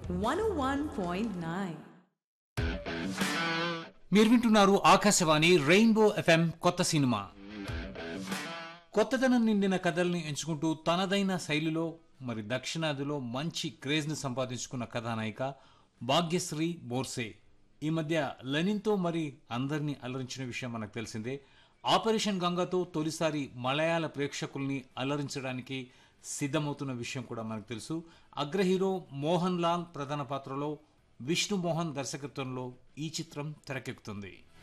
101.9. మీరు వింటున్నారు Akashvani rainbow FM కొత్త సినిమా కొత్తదనం నిండిన కథల్ని ఎంచుకుంటూ తనదైన శైలిలో మరి దక్షిణాదిలో మంచి క్రేజ్ని సంపాదించుకున్న కథానాయిక భాగ్యశ్రీ బోర్సే ఈ మధ్య లెనిన్తో మరి అందరినీ అలరించిన విషయం మనకు తెలిసిందే ఆపరేషన్ గంగాతో తొలిసారి మలయాళ ప్రేక్షకుల్ని అలరించడానికి సిద్ధమవుతున్న విషయం కూడా మనకు తెలుసు అగ్ర హీరో మోహన్ లాల్ ప్రధాన పాత్రలో విష్ణు మోహన్ దర్శకత్వంలో ఈ చిత్రం తెరకెక్కుతుంది